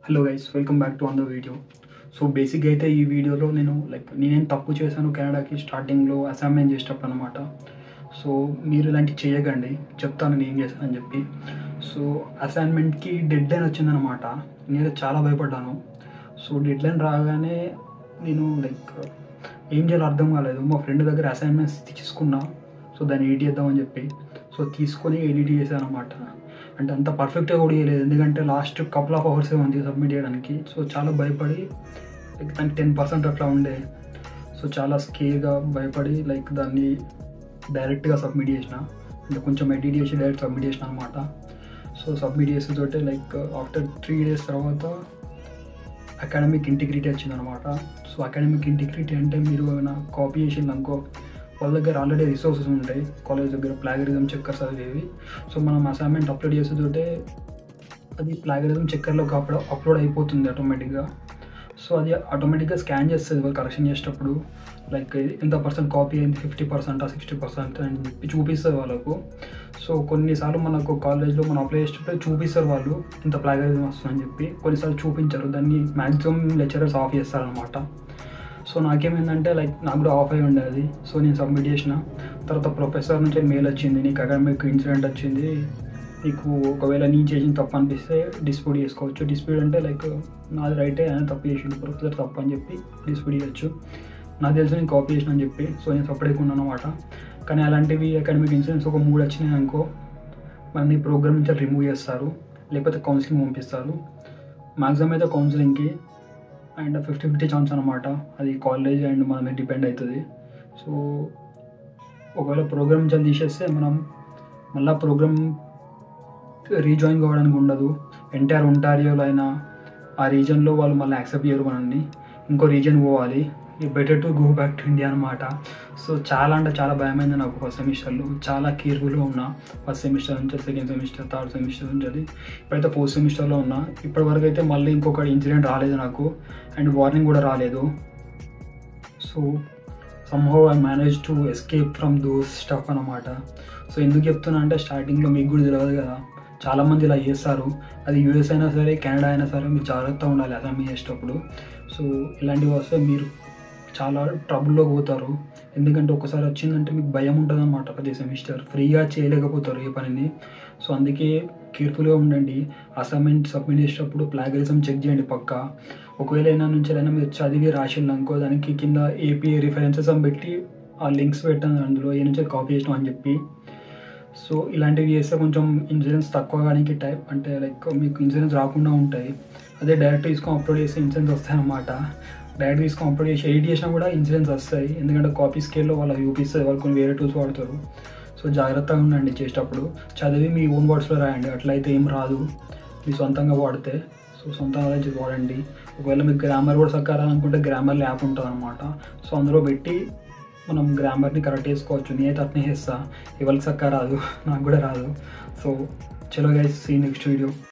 hello guys welcome back to another video so బేసిక్గా అయితే ఈ వీడియోలో నేను లైక్ నేనేం తప్పు చేశాను కెనడాకి స్టార్టింగ్లో అసైన్మెంట్ చేసేటప్పుడు అనమాట సో మీరు ఇలాంటివి చేయకండి చెప్తాను నేను ఏం చేశానని చెప్పి సో అసైన్మెంట్కి డెడ్ లైన్ వచ్చిందనమాట నేను చాలా భయపడ్డాను సో డెడ్ లైన్ రాగానే నేను లైక్ ఏం చేయాలో అర్థం కాలేదు మా ఫ్రెండ్ దగ్గర అసైన్మెంట్స్ తీసుకున్నా సో దాన్ని ఎడిట్ చేద్దామని చెప్పి సో తీసుకొని ఎడిట్ చేశాను అనమాట అంటే అంత పర్ఫెక్ట్గా కూడా చేయలేదు ఎందుకంటే లాస్ట్ కపుల్ ఆఫ్ అవర్స్ ఉంది సబ్మిట్ చేయడానికి సో చాలా భయపడి లైక్ దానికి టెన్ పర్సెంట్ అట్లా ఉండే సో చాలా స్కేర్గా భయపడి లైక్ దాన్ని డైరెక్ట్గా సబ్మిట్ చేసిన అంటే కొంచెం ఎడిట్ చేసి డైరెక్ట్ సబ్మిట్ చేసిన అనమాట సో సబ్మిట్ చేసేతోటే లైక్ ఆఫ్టర్ త్రీ డేస్ తర్వాత అకాడమిక్ ఇంటిగ్రిటీ వచ్చిందనమాట సో అకాడమిక్ ఇంటిగ్రిటీ అంటే మీరు ఏమైనా కాపీ చేసింది అనుకో వాళ్ళ దగ్గర ఆల్రెడీ రిసోర్సెస్ ఉంటాయి కాలేజ్ దగ్గర ప్లాగరిజం చెక్కర్స్ అవి సో మనం అసైన్మెంట్ అప్లోడ్ చేసేతోటే అది ప్లాగరిజం చెక్కర్లోకి అప్లో అప్లోడ్ అయిపోతుంది ఆటోమేటిక్గా సో అది ఆటోమేటిక్గా స్కాన్ చేస్తుంది వాళ్ళు కరెక్షన్ చేసేటప్పుడు లైక్ ఎంత పర్సెంట్ కాపీ అయింది ఫిఫ్టీ పర్సెంట్ సిక్స్టీ పర్సెంట్ అని చెప్పి చూపిస్తుంది వాళ్ళకు సో కొన్నిసార్లు మనకు కాలేజ్లో మనం అప్లై చేసేటప్పుడు చూపిస్తారు వాళ్ళు ఇంత ప్లాగరిజం వస్తుందని చెప్పి కొన్నిసార్లు చూపించారు దాన్ని మ్యాక్సిమం లెక్చరర్స్ ఆఫ్ చేస్తారనమాట సో నాకేమైందంటే లైక్ నాకు కూడా ఆఫ్ అయి ఉండేది సో నేను సబ్మిట్ చేసిన తర్వాత ప్రొఫెసర్ నుంచి మెయిల్ వచ్చింది నీకు అకాడమిక్ ఇన్సిడెంట్ వచ్చింది నీకు ఒకవేళ నేను చేసిన తప్పు అనిపిస్తే డిస్ప్యూట్ చేసుకోవచ్చు డిస్ప్యూట్ అంటే లైక్ నాది రైటే ఆయన తప్పు చేసిండు ప్రొఫెసర్ తప్పు అని చెప్పి డిస్ప్యూట్ చేయొచ్చు నాకు తెలిసి నేను కాపీ చేసిన అని చెప్పి సో నేను సపరేట్గా ఉన్నాను అనమాట కానీ అలాంటివి అకాడమిక్ ఇన్సిడెంట్స్ ఒక మూడు వచ్చినాయి అనుకో మనని ప్రోగ్రామ్ నుంచి రిమూవ్ చేస్తారు లేకపోతే కౌన్సిలింగ్ పంపిస్తారు మ్యాక్సిమం అయితే కౌన్సిలింగ్కి అండ్ ఫిఫ్టీ ఫిఫ్టీ ఛాన్స్ అనమాట అది కాలేజ్ అండ్ మన మీద డిపెండ్ అవుతుంది సో ఒకవేళ ప్రోగ్రామ్ నుంచి తీసేస్తే మనం మళ్ళీ ప్రోగ్రామ్ రీజాయిన్ కావడానికి ఉండదు ఎంటైర్ ఒంటారియోలో అయినా ఆ రీజన్లో వాళ్ళు మళ్ళీ యాక్సెప్ట్ చేయరు మనల్ని ఇంకో రీజన్ పోవాలి better to go back to India అనమాట సో చాలా అంటే చాలా భయమైంది నాకు ఫస్ట్ సెమిస్టర్లో చాలా కేర్ఫుల్గా ఉన్నా ఫస్ట్ సెమిస్టర్ నుంచి సెకండ్ సెమిస్టర్ థర్డ్ సెమిస్టర్ నుంచి అది ఇప్పుడైతే ఫోర్త్ సెమిస్టర్లో ఉన్నా ఇప్పటి వరకు అయితే మళ్ళీ ఇంకొక ఇన్సిడెంట్ రాలేదు నాకు అండ్ వార్నింగ్ కూడా రాలేదు so somehow I manage to escape from those stuff అనమాట సో ఎందుకు చెప్తున్నా అంటే స్టార్టింగ్లో మీకు కూడా తెలియదు కదా చాలామంది ఇలా చేస్తారు అది యూఎస్ అయినా సరే కెనడా అయినా సరే మీరు జాగ్రత్తగా ఉండాలి అసెంబ్లీ చేసేటప్పుడు సో ఇలాంటివి వస్తే మీరు చాలా ట్రబుల్లో పోతారు ఎందుకంటే ఒకసారి వచ్చిందంటే మీకు భయం ఉంటుంది అనమాట ప్రతి సెమిస్టర్ ఫ్రీగా చేయలేకపోతారు ఏ పనిని సో అందుకే కేర్ఫుల్గా ఉండండి అసైన్మెంట్ సబ్మిట్ చేసేటప్పుడు ప్లాగరిజం చెక్ చేయండి పక్క ఒకవేళ అయినా నుంచి అయినా మీరు చదివి రాసిండు అనుకో దానికి కింద ఏపీ రిఫరెన్సెస్ అని పెట్టి ఆ లింక్స్ పెట్టాను అందులో ఏ నుంచి కాపీ చేసినాం అని చెప్పి సో ఇలాంటివి చేస్తే కొంచెం ఇన్సూరెన్స్ తక్కువ కానీ టైప్ అంటే లైక్ మీకు ఇన్సూరెన్స్ రాకుండా ఉంటాయి అదే డైరెక్ట్ తీసుకొని అప్లోడ్ చేస్తే ఇన్సూరెన్స్ వస్తాయి అన్నమాట డైరెక్ట్ తీసుకొని అప్లోడ్ చేసి ఎడిట్ చేసినా కూడా ఇన్సూరెన్స్ వస్తాయి ఎందుకంటే కాపీ స్కేల్లో వాళ్ళు చూపిస్తుంది వాళ్ళు కొన్ని వేరే టూల్స్ వాడతారు సో జాగ్రత్తగా ఉండండి చేసేటప్పుడు చదివి మీ ఓన్ వర్డ్స్లో రాయండి అట్లయితే ఏం రాదు మీ సొంతంగా వాడితే సో సొంతంగా చేసి వాడండి ఒకవేళ మీకు గ్రామర్ కూడా సక్కారాలనుకుంటే గ్రామర్ యాప్ ఉంటుంది అనమాట సో అందులో పెట్టి మనం గ్రామర్ని కరెక్ట్ చేసుకోవచ్చు నేనైతే అట్నే చేస్తా ఎవరికి సక్క రాదు నాకు కూడా రాదు సో చలో గైస్ సీ నెక్స్ట్ వీడియో